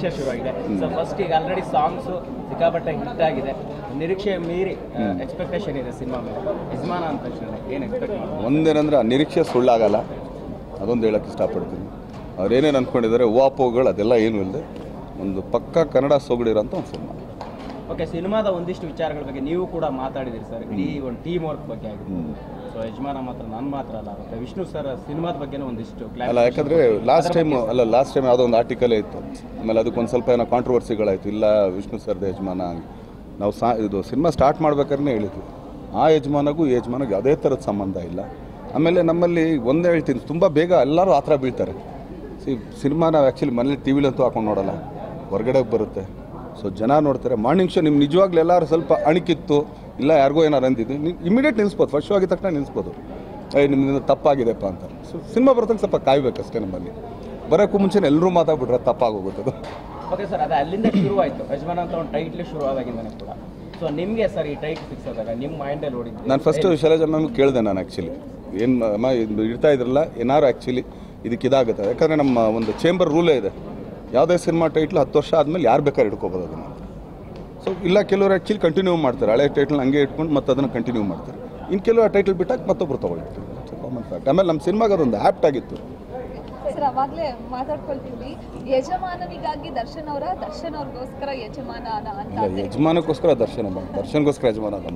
ನಿರೀಕ್ಷೆ ಶುರುವಾಗಿದೆ so first ಈಗ ಆಲ್ರೆಡಿ ಸಾಂಗ್ಸು ಸಿಕ್ಕಾಪಟ್ಟೆ ಹಿಟ್ ಆಗಿದೆ ನಿರೀಕ್ಷೆ ಮೀರಿ ಎಕ್ಸ್ಪೆಕ್ಟೇಷನ್ ಇದೆ ಸಿನಿಮಾ ಮೇಲೆ ಯಜಮಾನ ಅಂತ ತಕ್ಷಣ ಏನು ಎಕ್ಸ್ಪೆಕ್ಟ್ ಮಾಡ್ಬೋದು ಒಂದೇನಂದ್ರೆ ಆ ನಿರೀಕ್ಷೆ ಸುಳ್ಳಾಗಲ್ಲ ಅದೊಂದು ಹೇಳಕ್ಕೆ ಇಷ್ಟಪಡ್ತೀನಿ ಅವ್ರೇನೇನು ಅಂದ್ಕೊಂಡಿದ್ದಾರೆ ಹೂವಾಪೋಗಳು ಅದೆಲ್ಲ ಏನೂ ಇಲ್ಲದೆ ಒಂದು ಪಕ್ಕ ಕನ್ನಡ ಸೊಗಡಿರೋಂಥ ಒಂದು ಸಿನಿಮಾ ಓಕೆ ಸಿನಿಮಾದ ಒಂದಿಷ್ಟು ವಿಚಾರಗಳ ಬಗ್ಗೆ ನೀವು ಕೂಡ ಮಾತಾಡಿದಿರಿ ಸರ್ ಇಡೀ ಒಂದು ಟೀಮ್ ವರ್ಕ್ ಬಗ್ಗೆ ಆಗಿದೆ ಸೊ ಯಜಮಾನ ಮಾತ್ರ ನಾನು ಮಾತ್ರ ಅಲ್ಲ ಮತ್ತೆ ವಿಷ್ಣು ಸರ್ ಸಿನಿಮಾದ ಬಗ್ಗೆನೂ ಒಂದಿಷ್ಟು ಅಲ್ಲ ಯಾಕಂದರೆ ಲಾಸ್ಟ್ ಟೈಮ್ ಅಲ್ಲ ಲಾಸ್ಟ್ ಟೈಮ್ ಯಾವುದೋ ಒಂದು ಆರ್ಟಿಕಲೇ ಇತ್ತು ಆಮೇಲೆ ಅದಕ್ಕೊಂದು ಸ್ವಲ್ಪ ಏನೋ ಕಾಂಟ್ರವರ್ಸಿಗಳಾಯಿತು ಇಲ್ಲ ವಿಷ್ಣು ಸರ್ದ ಯಜಮಾನ ನಾವು ಸಾ ಇದು ಸಿನಿಮಾ ಸ್ಟಾರ್ಟ್ ಮಾಡ್ಬೇಕಾದ್ರೆ ಹೇಳಿದ್ವಿ ಆ ಯಜಮಾನಗೂ ಈ ಯಜಮಾನಿಗೆ ಯಾವುದೇ ಥರದ ಸಂಬಂಧ ಇಲ್ಲ ಆಮೇಲೆ ನಮ್ಮಲ್ಲಿ ಒಂದೇ ಹೇಳ್ತೀನಿ ತುಂಬ ಬೇಗ ಎಲ್ಲರೂ ಆ ಥರ ಬೀಳ್ತಾರೆ ಸಿ ಸಿನಿಮಾ ನಾವು ಆ್ಯಕ್ಚುಲಿ ಮನೇಲಿ ಟಿ ವಿಲಂತೂ ಹಾಕೊಂಡು ನೋಡೋಲ್ಲ ಹೊರಗಡೆ ಬರುತ್ತೆ ಸೊ ಜನ ನೋಡ್ತಾರೆ ಮಾರ್ನಿಂಗ್ ಶೋ ನಿಮ್ಮ ನಿಜವಾಗ್ಲೂ ಎಲ್ಲರೂ ಸ್ವಲ್ಪ ಅಣಿಕಿತ್ತು ಇಲ್ಲ ಯಾರಿಗೋ ಏನಾರು ಅಂದಿದ್ದು ನೀವು ಇಮಿಡಿಯೇಟ್ ನಿಲ್ಲಿಸ್ಬೋದು ಫಸ್ಟ್ ಶೋ ಆಗಿದ ತಕ್ಷಣ ನಿಲ್ಲಿಸ್ಬೋದು ಏ ನಿಮ್ಮಿಂದ ತಪ್ಪಾಗಿದೆಪ್ಪ ಅಂತ ಸೊ ಸಿನಿಮಾ ಬರೋತಂಗೆ ಸ್ವಲ್ಪ ಕಾಯ್ಬೇಕಷ್ಟೇ ನಮ್ಮಲ್ಲಿ ಬರೋಕ್ಕೂ ಮುಂಚೆನೇ ಎಲ್ಲರೂ ಮಾತಾಡ್ಬಿಟ್ರೆ ತಪ್ಪಾಗೋಗುತ್ತೆ ಅದು ಓಕೆ ಸರ್ ಅದು ಅಲ್ಲಿಂದ ಶುರುವಾಯಿತು ಯಜಮಾನ ಅಂತ ಒಂದು ಟೈಟ್ಲಿ ಶುರುವಾದಾಗಿಂದನೇ ಕೂಡ ಸೊ ನಿಮಗೆ ಸರ್ ಈ ಟೈಟ್ ಫಿಕ್ಸ್ ಆದಾಗ ನಿಮ್ಮ ಮೈಂಡಲ್ಲಿ ಓಡಿದ್ದು ನಾನು ಫಸ್ಟು ಶೈಲಜಾ ಮ್ಯಾಮ್ ಕೇಳಿದೆ ನಾನು ಆ್ಯಕ್ಚುಲಿ ಏನು ಅಮ್ಮ ಇದು ಇಡ್ತಾ ಇದ್ರಲ್ಲ ಏನಾರು ಆ್ಯಕ್ಚುಲಿ ಇದಕ್ಕೆ ಇದಾಗುತ್ತೆ ಯಾಕಂದರೆ ನಮ್ಮ ಒಂದು ಚೇಂಬರ್ ರೂಲೇ ಇದೆ ಯಾವುದೇ ಸಿನಿಮಾ ಟೈಟ್ಲ್ ಹತ್ತು ವರ್ಷ ಆದಮೇಲೆ ಯಾರು ಬೇಕಾದ್ರೆ ಇಟ್ಕೋಬೋದು ಅದನ್ನು ಸೊ ಇಲ್ಲ ಕೆಲವರು ಆ್ಯಕ್ಚುಲಿ ಕಂಟಿನ್ಯೂ ಮಾಡ್ತಾರೆ ಹಳೆ ಟೈಟ್ಲ್ ಹಂಗೆ ಇಟ್ಕೊಂಡು ಮತ್ತೆ ಅದನ್ನು ಕಂಟಿನ್ಯೂ ಮಾಡ್ತಾರೆ ಇನ್ನು ಕೆಲವು ಆ ಟೈಟ್ಲ್ ಬಿಟ್ಟಾಗ ಮತ್ತೊಬ್ರು ತೊಗೊಳ್ತಾರೆ ಕಾಮನ್ ಫ್ಯಾಕ್ಟ್ ಆಮೇಲೆ ನಮ್ಮ ಸಿನಿಮಾಗೆ ಅದೊಂದು ಆ್ಯಪ್ಟ್ ಆಗಿತ್ತು ಸರ್ ಅವಾಗಲೇ ಮಾತಾಡ್ಕೊಳ್ತೀವಿ ಯಜಮಾನನಿಗಾಗಿ ದರ್ಶನ್ ಅವರ ದರ್ಶನ್ ಅವ್ರಿಗೋಸ್ಕರ ಯಜಮಾನ ಅಂತ ಇಲ್ಲ ಯಜಮಾನಕ್ಕೋಸ್ಕರ ದರ್ಶನ ಅಮ್ಮ ದರ್ಶನ್ಗೋಸ್ಕರ ಯಜಮಾನ ಅದಮ್ಮ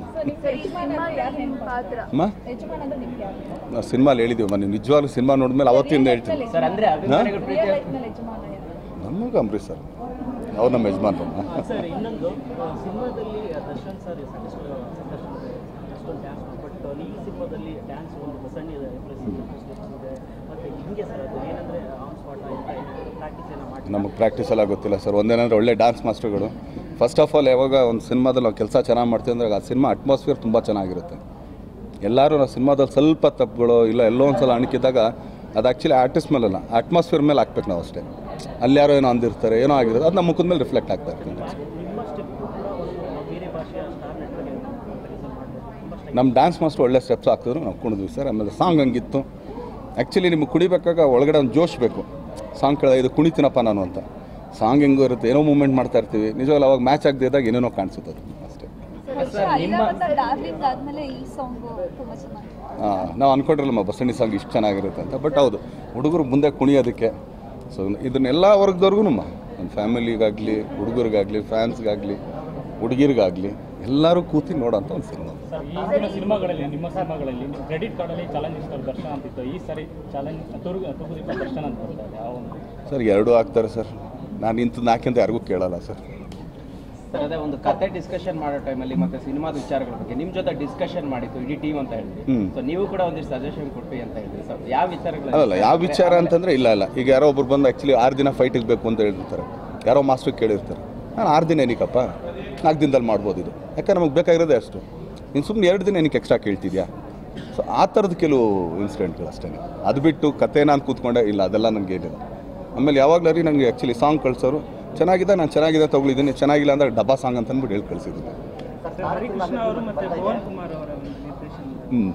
ಪಾತ್ರ ಅಮ್ಮ ಯಜಮಾನ ಅಂದ್ರೆ ನಿಮ್ಗೆ ಯಾರು ನಾವು ಸಿನಿಮಾಲಿ ಹೇಳಿದ್ದೀವಮ್ಮ ನೀವು ನಿಜವಾಗ್ಲೂ ಸಿನಿಮಾ ನೋಡಿದ್ಮೇಲೆ ಅವತ್ತಿಂದ ಹೇಳ್ತೀನಿ ಸರ್ ಅಂದರೆ ಅಭಿಮಾನಿಗಳ ಪ್ರೀತಿ ಯಜಮಾನ ಯಾರು ನಮಗೆ ಅಂಬರೀಶ್ ಸರ್ ಅವ್ರು ನಮ್ಮ ಯಜಮಾನ್ರಮ್ಮ ಸರ್ ಇನ್ನೊಂದು ಸಿನಿಮಾದಲ್ಲಿ ದರ್ಶನ್ ಸರ್ ಸಾಕಷ್ಟು ಅಷ್ಟೊಂದು ಡ್ಯಾನ್ಸ್ ಬಟ್ ಈ ಸಿನಿಮಾದಲ್ಲಿ ಡ್ಯಾನ್ಸ್ ಒಂದು ಬಸಣ್ಣಿ ಇದೆ ಇದೆ ಮತ್ತು ಹಿಂಗೆ ಸರ್ ಅದು ಏನಂದರೆ ಆನ್ ಸ್ಪಾಟ್ ಪ್ರಾಕ್ಟೀಸ್ ಎಲ್ಲ ಮಾಡಿ ನಮಗೆ ಪ್ರಾಕ್ಟೀಸ್ ಎಲ್ಲ ಗೊತ್ತಿಲ್ಲ ಸರ್ ಒಂದೇನಂದ್ರೆ ಒಳ್ಳೆ ಡ್ಯಾನ್ಸ್ ಮಾಸ್ಟರ್ಗಳು ಫಸ್ಟ್ ಆಫ್ ಆಲ್ ಯಾವಾಗ ಒಂದು ಸಿನಿಮಾದಲ್ಲಿ ನಾವು ಕೆಲಸ ಚೆನ್ನಾಗಿ ಮಾಡ್ತೀವಿ ಅಂದ್ರೆ ಆ ಸಿನಿಮಾ ಅಟ್ಮಾಸ್ಫಿಯರ್ ತುಂಬ ಚೆನ್ನಾಗಿರುತ್ತೆ ಎಲ್ಲರೂ ನಾವು ಸಿನಿಮಾದಲ್ಲಿ ಸ್ವಲ್ಪ ತಪ್ಪುಗಳು ಇಲ್ಲ ಎಲ್ಲೋ ಒಂದು ಸಲ ಅಣಕಿದಾಗ ಅದು ಆ್ಯಕ್ಚುಲಿ ಆರ್ಟಿಸ್ಟ್ ಮೇಲಲ್ಲ ಅಟ್ಮಾಸ್ಫಿಯರ್ ಮೇಲೆ ಹಾಕ್ಬೇಕು ನಾವು ಅಷ್ಟೇ ಅಲ್ಲಿ ಯಾರೋ ಏನೋ ಅಂದಿರ್ತಾರೆ ಏನೋ ಆಗಿರುತ್ತೆ ಅದು ನಮ್ಮ ಮುಖದ ಮೇಲೆ ರಿಫ್ಲೆಕ್ಟ್ ಆಗ್ತಾ ಇರ್ತದೆ ನಿಮ್ಮ ಸ್ಟೆಪ್ ಕೂಡ ಒಂದು ಬೇರೆ ಭಾಷೆಯ ಸ್ಟಾರ್ ನೆಟ್ವರ್ಕ್ ಮಾಡ್ಬೋದು ತುಂಬ ನಮ್ಮ ಡ್ಯಾನ್ಸ್ ಮಾಸ್ಟರ್ ಒಳ್ಳೆ ಸ್ಟೆಪ್ಸ್ ಹಾಕಿದ್ರು ನಾವು ಕುಣಿದ್ವಿ ಸರ್ ಆಮೇಲೆ ಸಾಂಗ್ ಹಂಗಿತ್ತು ಆ್ಯಕ್ಚುಲಿ ನಿಮಗೆ ಕುಣಿಬೇಕಾಗ ಒಳಗಡೆ ಒಂದು ಜೋಶ್ ಬೇಕು ಸಾಂಗ್ ಕೇಳ ಇದು ಕುಣಿತೀನಪ್ಪ ನಾನು ಅಂತ ಸಾಂಗ್ ಹೆಂಗೋ ಇರುತ್ತೆ ಏನೋ ಮೂಮೆಂಟ್ ಮಾಡ್ತಾ ಇರ್ತೀವಿ ನಿಜವಾಗ್ಲೂ ಅವಾಗ ಮ್ಯಾಚ್ ಆಗದೆ ಇದ್ದಾಗ ಏನೇನೋ ಕಾಣಿಸುತ್ತೆ ಅದು ಅಷ್ಟೇ ಸರ್ ಐರಾವತ ಡಾರ್ಲಿಂಗ್ ಆದ್ಮೇಲೆ ಈ ಸಾಂಗು ತುಂಬಾ ಚೆನ್ನಾಗಿ ನಾವು ಅಂದ್ಕೊಂಡಿರಲ್ಲಮ್ಮ ಬಸಣ್ಣಿ ಸಾಂಗ್ ಇಷ್ಟು ಚೆನ್ನಾಗಿರುತ್ತೆ ಅಂತ ಬಟ್ ಹೌದು ಹುಡುಗರು ಮುಂದೆ ಕುಣಿಯೋದಕ್ಕೆ ಸೊ ಇದನ್ನೆಲ್ಲ ವರ್ಗದವ್ರಿಗೂ ನಮ್ಮ ನನ್ನ ಫ್ಯಾಮಿಲಿಗಾಗಲಿ ಹುಡುಗರಿಗಾಗಲಿ ಫ್ಯಾನ್ಸ್ಗಾಗಲಿ ಹುಡುಗಿರಿಗಾಗಲಿ ಎಲ್ಲರೂ ಕೂತಿ ನೋಡೋಂಥ ಒಂದು ಸಿನಿಮಾ ಈಗಿನ ಸಿನಿಮಾಗಳಲ್ಲಿ ನಿಮ್ಮ ಸಿನಿಮಾಗಳಲ್ಲಿ ಕ್ರೆಡಿಟ್ ಕಾರ್ಡಲ್ಲಿ ಚಾಲೆಂಜ್ ಇರ್ತಾರೆ ದರ್ಶನ ಅಂತಿತ್ತು ಈ ಸರಿ ಚಾಲೆಂಜ್ ತುರುಗು ತುಗುದೀಪ ದರ್ಶನ ಅಂತ ಬರ್ತಾರೆ ಯಾವ ಒಂದು ಸರ್ ಎರಡೂ ಆಗ್ತಾರೆ ಸರ್ ನಾನು ಇಂಥದ್ದು ನಾಕೆಂತ ಯಾರಿಗೂ ಕೇಳಲ್ಲ ಸರ್ ಸರ್ ಅದೇ ಒಂದು ಕತೆ ಡಿಸ್ಕಷನ್ ಮಾಡೋ ಟೈಮಲ್ಲಿ ಮತ್ತೆ ಸಿನಿಮಾದ ವಿಚಾರಗಳ ಬಗ್ಗೆ ನಿಮ್ಮ ಜೊತೆ ಡಿಸ್ಕಷನ್ ಮಾಡಿತ್ತು ಇಡೀ ಟೀಮ್ ಅಂತ ಹೇಳಿದ್ವಿ ಹ್ಮ್. ಸೊ ನೀವು ಕೂಡ ಒಂದಿಷ್ಟು ಸಜೆಷನ್ ಕೊಟ್ರಿ ಅಂತ ಹೇಳಿದ್ರಿ ಸರ್ ಯಾವ ವಿಚಾರಗಳು ಅಲ್ಲಲ್ಲ ಯಾವ ವಿಚಾರ ಅಂತಂದರೆ ಇಲ್ಲ ಇಲ್ಲ ಈಗ ಯಾರೋ ಒಬ್ರು ಬಂದು ಆ್ಯಕ್ಚುಲಿ ಆರು ದಿನ ಫೈಟಿಗೆ ಬೇಕು ಅಂತ ಹೇಳಿರ್ತಾರೆ ಯಾರೋ ಮಾಸ್ಟ್ರಿಗೆ ಕೇಳಿರ್ತಾರೆ ನಾನು ಆರು ದಿನ ಏನಕ್ಕಪ್ಪ ನಾಲ್ಕು ದಿನದಲ್ಲಿ ಮಾಡ್ಬೋದು ಇದು ಯಾಕಂದ್ರೆ ನಮಗೆ ಬೇಕಾಗಿರೋದೇ ಅಷ್ಟು ನೀನು ಸುಮ್ಮನೆ ಎರಡು ದಿನ ಏನಕ್ಕೆ ಎಕ್ಸ್ಟ್ರಾ ಕೇಳ್ತಿದ್ಯಾ ಸೊ ಆ ಥರದ ಕೆಲವು ಇನ್ಸಿಡೆಂಟ್ಗಳು ಅಷ್ಟೇ ಅದು ಬಿಟ್ಟು ಕತೆ ನಾನು ಕೂತ್ಕೊಂಡೆ ಇಲ್ಲ ಅದೆಲ್ಲ ನನಗೆ ಏನಿಲ್ಲ ಆಮೇಲೆ ಯಾವಾಗಲೂ ನನಗೆ ಆ್ಯಕ್ಚುಲಿ ಸಾಂಗ್ ಕಳಿಸೋರು ಚೆನ್ನಾಗಿದೆ ನಾನು ಚೆನ್ನಾಗಿದೆ ತೊಗೊಳಿದ್ದೀನಿ ಚೆನ್ನಾಗಿಲ್ಲ ಅಂದ್ರೆ ಡಬ್ಬಾ ಸಾಂಗ್ ಅಂತ ಅಂದ್ಬಿಟ್ಟು ಹೇಳಿ ಕಳಿಸಿದ್ದೀನಿ ಹರಿಕೃಷ್ಣ ಅವರು ಮತ್ತು ಪವನ್ ಕುಮಾರ್ ಅವರ ನಿರ್ದೇಶನ ಹ್ಞೂ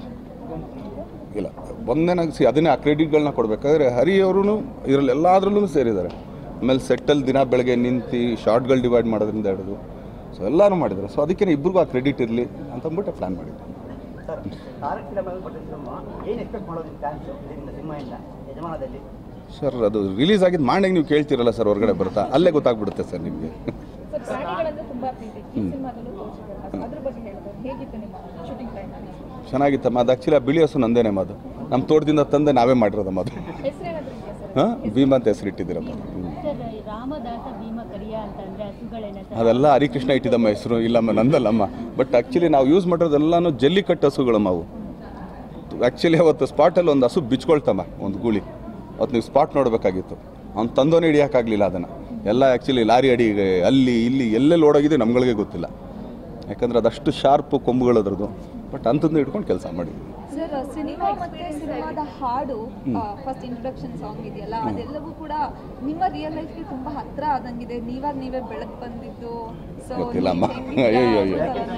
ಇಲ್ಲ ಒಂದೇ ನಂಗೆ ಸಿ ಅದನ್ನೇ ಆ ಕ್ರೆಡಿಟ್ಗಳನ್ನ ಕೊಡಬೇಕಾದ್ರೆ ಹರಿ ಅವರು ಇದರಲ್ಲಿ ಎಲ್ಲಾದ್ರಲ್ಲೂ ಸೇರಿದ್ದಾರೆ ಆಮೇಲೆ ಸೆಟ್ಟಲ್ಲಿ ದಿನ ಬೆಳಗ್ಗೆ ನಿಂತು ಶಾರ್ಟ್ಗಳು ಡಿವೈಡ್ ಮಾಡೋದ್ರಿಂದ ಹಿಡಿದು ಸೊ ಎಲ್ಲರೂ ಮಾಡಿದ್ದಾರೆ ಸೊ ಅದಕ್ಕೆ ಇಬ್ಬರಿಗೂ ಆ ಕ್ರೆಡಿಟ್ ಇರಲಿ ಅಂತ ಅಂದ್ಬಿಟ್ಟು ಪ್ಲ್ಯಾನ್ ಮಾಡಿದ್ದೆ ಸರ್ ತಾರಕ್ ಫಿಲಮ್ ಸಿನಿಮಾ ಏನು ಎಕ್ಸ್ಪೆಕ್ಟ್ ಮಾಡೋದು ಡ್ಯಾನ್ಸ್ ಇದರಿಂದ ಸಿನಿಮಾಯಿಂದ ಯಜಮಾನದಲ್ಲಿ ಸರ್ ಅದು ರಿಲೀಸ್ ಆಗಿದ್ದು ಮಾಡಂಗೆ ನೀವು ಕೇಳ್ತಿರಲ್ಲ ಸರ್ ಹೊರಗಡೆ ಬರ್ತಾ ಅಲ್ಲೇ ಗೊತ್ತಾಗ್ಬಿಡುತ್ತೆ ಸರ್ ನಿಮಗೆ ಸರ್ ಪ್ರಾಣಿಗಳಂದ್ರೆ ತುಂಬಾ ಪ್ರೀತಿ ಈ ಸಿನಿಮಾದಲ್ಲೂ ತೋರಿಸಿದ್ದಾರೆ ಅದ್ರ ಬಗ್ಗೆ ಹೇಳ್ಬೋದು ಹೇಗಿತ್ತು ನಿಮ್ಮ ಶೂಟಿಂಗ್ ಟೈಮ್ ಚೆನ್ನಾಗಿತ್ತಮ್ಮ ಅದು ಆ್ಯಕ್ಚುಲಿ ಆ ಬಿಳಿ ಹಸು ನಂದೇನೆ ಅದು ನಮ್ಮ ತೋಟದಿಂದ ತಂದೆ ನಾವೇ ಮಾಡಿರೋದಮ್ಮ ಅದು ಹೆಸರೇನಾದ್ರೂ ಇದೆಯಾ ಸರ್ ಹಾಂ ಭೀಮಾ ಅಂತ ಹೆಸರಿಟ್ಟಿದ್ದೀರಮ್ಮ ಹ್ಞೂ ಸರ್ ರಾಮದಾಸ ಭೀಮ ಕರಿಯ ಅಂತಂದ್ರೆ ಹಸುಗಳನ್ನ ಸರ್ ಅದೆಲ್ಲ ಹರಿಕೃಷ್ಣ ಇಟ್ಟಿದ್ದಮ್ಮ ಹೆಸರು ಇಲ್ಲಮ್ಮ ನಂದಲ್ಲಮ್ಮ ಬಟ್ ಆ್ಯಕ್ಚುಲಿ ನಾವು ಯೂಸ್ ಮಾಡಿರೋದೆಲ್ಲನೂ ಜಲ್ಲಿಕಟ್ಟು ಹಸುಗಳಮ್ಮ ಅವು ಆ್ಯಕ್ಚುಲಿ ಅವತ್ತು ಸ್ಪಾಟಲ್ಲಿ ಒಂದು ಹಸು ಬಿಚ್ಕೊಳ್ತಮ್ಮ ಒಂದು ಗೂಳಿ ಅವತ್ತು ನೀವು ಸ್ಪಾಟ್ ನೋಡಬೇಕಾಗಿತ್ತು ಅವ್ನು ತಂದೋನೇ ಹಿಡಿಯೋಕ್ಕಾಗಲಿಲ್ಲ ಅದನ್ನು ಎಲ್ಲ ಆ್ಯಕ್ಚುಲಿ ಲಾರಿ ಅಡಿಗೆ ಅಲ್ಲಿ ಇಲ್ಲಿ ಎಲ್ಲೆಲ್ಲಿ ಓಡೋಗಿದೆ ನಮ್ಗಳಿಗೆ ಗೊತ್ತಿಲ್ಲ ಯಾಕಂದ್ರೆ ಅದಷ್ಟು ಶಾರ್ಪು ಕೊಂಬುಗಳು ಅದ್ರದ್ದು ಬಟ್ ಅಂಥದ್ದು ಹಿಡ್ಕೊಂಡು ಕೆಲಸ ಮಾಡಿದ್ವಿ ಸರ್ ಸಿನಿಮಾ ಮತ್ತೆ ಸಿನಿಮಾದ ಹಾಡು ಫಸ್ಟ್ ಇಂಟ್ರೊಡಕ್ಷನ್ ಸಾಂಗ್ ಇದೆಯಲ್ಲ ಅದೆಲ್ಲವೂ ಕೂಡ ನಿಮ್ಮ ರಿಯಲ್ ಲೈಫ್ಗೆ ತುಂಬಾ ಹತ್ರ ಆದಂಗಿದೆ ನೀವಾಗ ನೀವೇ ಬೆಳಕ್ ಬಂದಿದ್ದು ಸೊ ಗೊತ್ತಿಲ್ಲ ಅಮ್ಮ. ಅಯ್ಯೋ, ಅಯ್ಯೋ.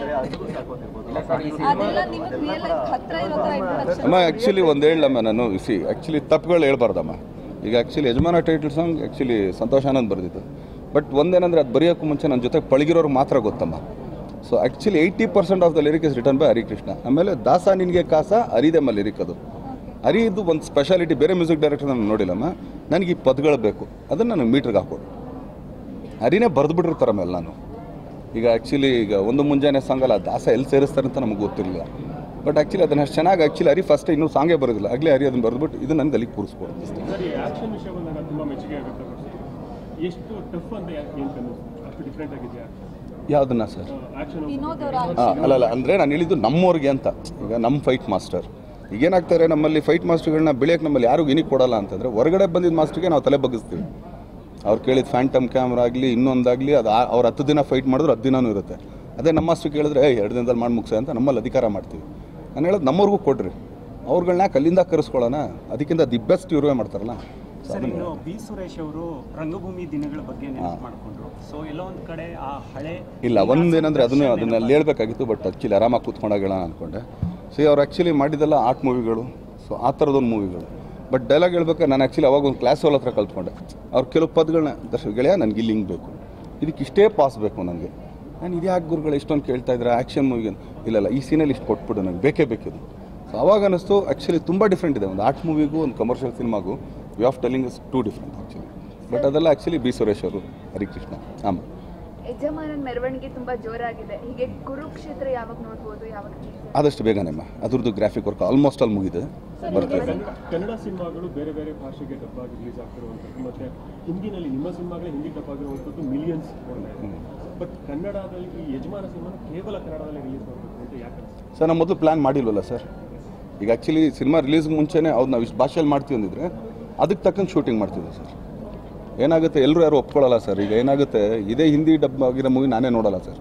ಅದೆಲ್ಲ ನಿಮಗೆ ರಿಯಲ್ ಲೈಫ್ ಹತ್ರ ಇರೋ ತರ introduction ಅಮ್ಮ ಆ್ಯಕ್ಚುಲಿ ಒಂದು ಹೇಳಮ್ಮ ನಾನು ಸಿ ಆ್ಯಕ್ಚುಲಿ ತಪ್ಪುಗಳು ಹೇಳ್ಬಾರ್ದಮ್ಮ ಈಗ actually Yajamana title song actually Santosh Anand ಬರೆದಿದ್ದು ಬಟ್ ಒಂದೇನಂದರೆ ಅದು ಬರೆಯೋಕ್ಕೂ ಮುಂಚೆ ನನ್ನ ಜೊತೆ ಪಳಗಿರೋರು ಮಾತ್ರ ಗೊತ್ತಮ್ಮ so actually eighty percent of the lyric is written by Harikrishna ಆಮೇಲೆ ದಾಸ ನಿನಗೆ ಕಾಸ ಹರಿದೆಮ್ಮ ಲಿರಿಕ್ ಅದು ಹರಿದು ಒಂದು ಸ್ಪೆಷಾಲಿಟಿ ಬೇರೆ ಮ್ಯೂಸಿಕ್ ಡೈರೆಕ್ಟರ್ ನಾನು ನೋಡಿಲ್ಲಮ್ಮ ನನಗೆ ಈ ಪದಗಳು ಬೇಕು ಅದನ್ನು ನನಗೆ ಮೀಟ್ರಿಗೆ ಹಾಕೊಡು ಹರಿನೇ ಬರೆದು ಬಿಟ್ಟಿರ್ತಾರೆ ಮೇಲೆ ನಾನು ಈಗ ಆ್ಯಕ್ಚುಲಿ ಈಗ ಒಂದು ಮುಂಜಾನೆ ಸಾಂಗ್ ಅಲ್ಲ ದಾಸ ಎಲ್ಲಿ ಸೇರಿಸ್ತಾರೆ ಅಂತ ನಮಗೆ ಗೊತ್ತಿರಲಿಲ್ಲ ಬಟ್ ಆ್ಯಕ್ಚುಲಿ ಅದನ್ನು ಅಷ್ಟು ಚೆನ್ನಾಗಿ ಆ್ಯಕ್ಚುಲಿ ಹರಿ ಫಸ್ಟ್ ಇನ್ನೂ ಸಾಂಗೇ ಬರೋದಿಲ್ಲ ಆಗಲೇ ಹರಿ ಅದನ್ನು ಬರೆದ್ಬಿಟ್ಟು ಇದು ನನಗೆ ಅಲ್ಲಿಗೆ ಕೂರಿಸ್ಕೊಡು ಸರಿ ಆಕ್ಷನ್ ವಿಷಯ ಬಂದಾಗ ತುಂಬ ಮೆಚ್ಚುಗೆ ಆಗುತ್ತೆ first. ಎಷ್ಟು ಟಫ್ ಅಂತ ಯಾಕೆ ಏನು ಅನ್ನಿಸ್ತು ಅಷ್ಟು ಡಿಫ್ರೆಂಟ್ ಆಗಿದೆಯಾ ಯಾವುದನ್ನ ಸರ್ ಆಕ್ಷನ್ ವಿನೋದ್ ಅವರ ಹಾಂ ಅಲ್ಲಲ್ಲ ಅಂದರೆ ನಾನು ಹೇಳಿದ್ದು ನಮ್ಮವ್ರಿಗೆ ಅಂತ ಈಗ ನಮ್ಮ ಫೈಟ್ ಮಾಸ್ಟರ್ ಈಗೇನಾಗ್ತಾರೆ ನಮ್ಮಲ್ಲಿ ಫೈಟ್ ಮಾಸ್ಟರ್ಗಳನ್ನ ಬೆಳೆಯೋಕೆ ನಮ್ಮಲ್ಲಿ ಯಾರಿಗೂ ಇನಿಗೆ ಕೊಡಲ್ಲ ಅಂತಂದರೆ ಹೊರಗಡೆ ಬಂದಿದ್ದ ಮಾಸ್ಟ್ರಿಗೆ ನಾವು ತಲೆ ಬಗ್ಗಿಸ್ತೀವಿ ಅವ್ರು ಕೇಳಿದ ಫ್ಯಾಂಟಮ್ ಕ್ಯಾಮ್ರಾ ಆಗಲಿ ಇನ್ನೊಂದಾಗಲಿ ಅದು ಆ- ಅವ್ರು ಹತ್ತು ದಿನ ಫೈಟ್ ಮಾಡಿದ್ರು ಹತ್ತು ದಿನನೂ ಇರುತ್ತೆ ಅದೇ ನಮ್ಮ ಮಾಸ್ಟ್ರು ಕೇಳಿದ್ರೆ ಏ ಎರಡು ದಿನದಲ್ಲಿ ಮಾಡಿ ಮುಗಿಸ ಅಂತ ನಮ್ಮಲ್ಲಿ ಅಧಿಕಾರ ಮಾಡ್ತೀವಿ ನಾನು ಹೇಳೋದು ನಮ್ಮವ್ರಿಗೂ ಕೊಡ್ರಿ ಅವ್ರುಗಳ್ನ ಕಲ್ಲಿಂದ ಕರೆಸ್ಕೊಳ್ಳೋಣ ಅದಕ್ಕಿಂತ ದಿ ಬೆಸ್ಟ್ ಇರುವೆ ಮಾಡ್ತಾರಲ್ಲ So ಸರ್ ಅದನ್ನ- ಇನ್ನು ಬಿ ಸುರೇಶ್ ಅವರು ರಂಗಭೂಮಿ ದಿನಗಳ ಬಗ್ಗೆ ನೆನಪು ಮಾಡಿಕೊಂಡ್ರು ಸೊ ಎಲ್ಲೋ ಒಂದು ಕಡೆ ಆ ಹಳೆ ಇಲ್ಲ ಒಂದೇನಂದರೆ ಅದನ್ನು ಅದನ್ನ ಅಲ್ಲಿ ಹೇಳ್ಬೇಕಾಗಿತ್ತು ಬಟ್ ಆ್ಯಕ್ಚುಲಿ ಆರಾಮಾಗಿ ಕೂತ್ಕೊಂಡಾಗ ಹೇಳೋಣ ಅಂದ್ಕೊಂಡೆ ಸೊ ಅವ್ರು ಆ್ಯಕ್ಚುಲಿ ಮಾಡಿದ್ದೆಲ್ಲ ಆರ್ಟ್ ಮೂವಿಗಳು ಸೊ ಆ ಥರದೊಂದು ಮೂವಿಗಳು ಬಟ್ ಡೈಲಾಗ್ ಹೇಳ್ಬೇಕಾದ್ರೆ ನಾನು ಆ್ಯಕ್ಚುಲಿ ಅವಾಗ ಒಂದು ಕ್ಲಾಸ್ ಅವ್ರ ಹತ್ರ ಕಲ್ತ್ಕೊಂಡೆ ಅವ್ರು ಕೆಲವು ಪದಗಳನ್ನ ದರ್ಶಕ ಗೆಳೆಯ ನನಗೆ ಇಲ್ಲಿ ಹಿಂಗೆ ಬೇಕು ಇದಕ್ಕೆ ಇಷ್ಟೇ ಪಾಸ್ ಬೇಕು ನನಗೆ ನಾನು ಇದ್ಯಾಕೆ ಗುರುಗಳು ಇಷ್ಟೊಂದು ಕೇಳ್ತಾ ಇದ್ದಾರೆ ಆ್ಯಕ್ಷನ್ ಮೂವಿಗೆ ಇಲ್ಲ ಇಲ್ಲ ಈ ಸೀನಲ್ಲಿ ಇಷ್ಟು ಕೊಟ್ಬಿಡು ನನಗೆ ಬೇಕೇ ಬೇಕಿದು ಸೊ ಅವಾಗ ಅನ್ನಿಸ್ತು ಆ್ಯಕ್ಚುಲಿ ತುಂಬ ಡಿಫ್ರೆಂಟ್ ಇದೆ ಒಂದು ಆರ್ಟ್ ಮೂವಿಗೂ ಒಂದು ಕಮರ್ಷಿಯಲ್ ಸಿನಿಮಾಗೂ way of telling is two different actually but ಅದೆಲ್ಲ ಆ್ಯಕ್ಚುಲಿ ಬಿ ಸುರೇಶ್ ಅವರು ಹರಿಕೃಷ್ಣ ಆಮಾಂ ಯಜಮಾನನ ಮೆರವಣಿಗೆ ತುಂಬಾ ಜೋರಾಗಿದೆ ಹೀಗೆ ಕುರುಕ್ಷೇತ್ರ ಯಾವಾಗ ನೋಡ್ಬೋದು ಯಾವಾಗ ಆದಷ್ಟು ಬೇಗನೆಮ್ಮ ಅದ್ರದ್ದು ಗ್ರಾಫಿಕ್ ವರ್ಕ್ ಆಲ್ಮೋಸ್ಟ್ ಅಲ್ಲಿ ಮುಗಿದೆ ಬರ್ತದೆ ಕನ್ನಡ ಸಿನಿಮಾಗಳು ಬೇರೆ ಬೇರೆ ಭಾಷೆಗೆ ಡಬ್ ಆಗಿ ರಿಲೀಸ್ ಆಗ್ತಿರುವಂಥದ್ದು ಮತ್ತೆ ಹಿಂದಿನಲ್ಲಿ ನಿಮ್ಮ ಸಿನಿಮಾಗಳೇ ಹಿಂದಿ ಡಬ್ ಆಗಿರುವಂಥದ್ದು ಮಿಲಿಯನ್ಸ್ ಬಟ್ ಕನ್ನಡದಲ್ಲಿ ಈ ಯಜಮಾನ ಸಿನಿಮಾನ ಕೇವಲ ಕನ್ನಡದಲ್ಲಿ ರಿಲೀಸ್ ಮಾಡಬೇಕು ಅಂತ ಯಾಕೆ ಅನ್ಸುತ್ತೆ? ಸರ್ ನಾವು ಮೊದಲು ಪ್ಲ್ಯಾನ್ ಮಾಡಿಲ್ವಲ್ಲ ಸರ್ ಈಗ ಆ್ಯಕ್ಚುಲಿ ಸಿನಿಮಾ ರಿಲೀಸ್ ಮುಂಚೆನೇ ಅವ್ರು ನಾವು ಇಷ್ಟು ಭಾಷೆಯಲ್ಲಿ ಮಾಡ್ತೀವಿ ಅಂದಿದ್ರೆ ಅದಕ್ಕೆ ತಕ್ಕಂಗೆ ಶೂಟಿಂಗ್ ಮಾಡ್ತಿದ್ವಿ ಸರ್ ಏನಾಗುತ್ತೆ ಎಲ್ಲರೂ ಯಾರು ಒಪ್ಕೊಳ್ಳಲ್ಲ ಸರ್ ಈಗ ಏನಾಗುತ್ತೆ ಇದೇ ಹಿಂದಿ ಡಬ್ ಆಗಿರೋ ಮೂವಿ ನಾನೇ ನೋಡಲ್ಲ ಸರ್